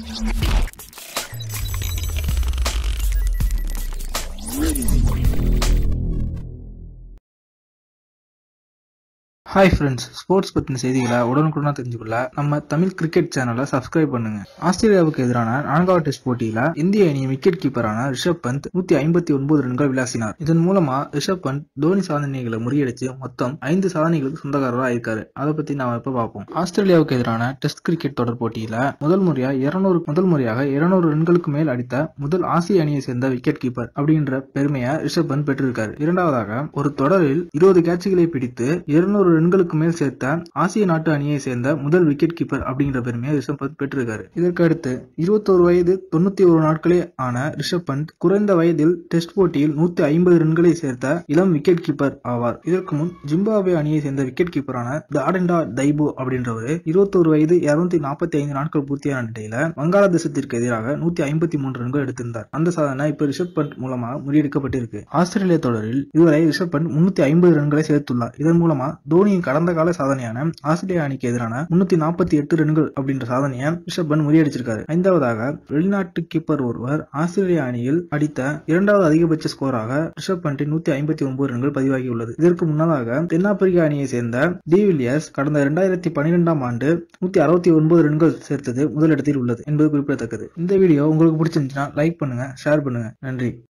hi friends sports பற்றின செய்திகளை உடனுக்குடனாக தெரிஞ்சுக்கொள்ள நம்ம தமிழ் கிரிக்கெட் சேனலை சப்ஸ்கிரைப் பண்ணுங்க ஆஸ்திரேலியாவுக்கு எதிரான நான்காவது டெஸ்ட் போட்டியில இந்திய அணியின் விக்கெட் கீப்பரான ரிஷப் பந்த் நூத்தி ஐம்பத்தி ஒன்பது ரன்கள் விளாசினார் இதன் மூலமா ரிஷப் பந்த் தோனி சாதனைகளை முறியடிச்சு மொத்தம் ஐந்து சாதனைகளுக்கு சொந்தக்காரராக இருக்காரு அதை பத்தி நாம இப்ப பார்ப்போம் ஆஸ்திரேலியாவுக்கு எதிரான டெஸ்ட் கிரிக்கெட் தொடர் போட்டியில முதல் முறையா இருநூறு முதல் முறையாக இருநூறு ரன்களுக்கு மேல் அடித்த முதல் ஆசிய அணியை சேர்ந்த விக்கெட் கீப்பர் அப்படின்ற பெருமையை ரிஷப் பந்த் பெற்றிருக்காரு இரண்டாவதாக ஒரு தொடரில் இருபது கேட்சுகளை பிடித்து இருநூறு ரன்களுக்கு மேல் சேர்த்த ஆசிய நாட்டு அணியை சேர்ந்த முதல் விக்கெட் கீப்பர் அப்படிங்கிற பெருமையை ரிஷப் பந்த் பெற்றிருக்காரு இதற்கு அடுத்து இருபத்தோரு வயது தொண்ணூத்தி ஒரு நாட்களே ஆன ரிஷப் பந்த் குறைந்த வயதில் டெஸ்ட் போட்டியில் நூத்தி ஐம்பது ரன்களை சேர்த்த இளம் விக்கெட் கீப்பர் ஆவார் இதற்கு முன் ஜிம்பாப்வே அணியை சேர்ந்த விக்கெட் கீப்பரான தாடெண்டா தைபோ அப்படின்றவர் இருபத்தோரு வயது இருநூத்தி நாற்பத்தி ஐந்து நாட்கள் பூர்த்தியான நிலையில வங்காளதேசத்திற்கு எதிராக நூத்தி ஐம்பத்தி மூன்று ரன்கள் எடுத்திருந்தார் அந்த சாதனை இப்ப ரிஷப் பந்த் மூலமாக முறியடிக்கப்பட்டிருக்கு ஆஸ்திரேலிய தொடரில் இதுவரை ரிஷப் பந்த் முன்னூத்தி ஐம்பது ரன்களை சேர்த்துள்ளார் இதன் மூலமா தோனியின் கடந்த கால சாதனையான ஆஸ்திரேலியா அணிக்கு எதிரான முன்னூத்தி நாற்பத்தி எட்டு ரன்கள் அப்படின்ற சாதனையை ரிஷப் பந்த் முறியடிச்சிருக்காரு ஐந்தாவதாக வெளிநாட்டு கீப்பர் ஒருவர் ஆஸ்திரேலியா அணியில் அடித்த இரண்டாவது அதிகபட்ச ஸ்கோராக ரிஷப் பந்தின் நூத்தி ஐம்பத்தி ஒன்பது ரன்கள் பதிவாகியுள்ளது இதற்கு முன்னதாக தென்னாப்பிரிக்கா அணியை சேர்ந்த டிவிலியர்ஸ் கடந்த இரண்டாயிரத்தி பன்னிரெண்டாம் ஆண்டு நூத்தி அறுபத்தி ஒன்பது ரன்கள் சேர்த்தது முதலிடத்தில் உள்ளது என்பது குறிப்பிடத்தக்கது இந்த வீடியோ உங்களுக்கு பிடிச்சிருந்துச்சுன்னா லைக் பண்ணுங்க ஷேர் பண்ணுங்க நன்றி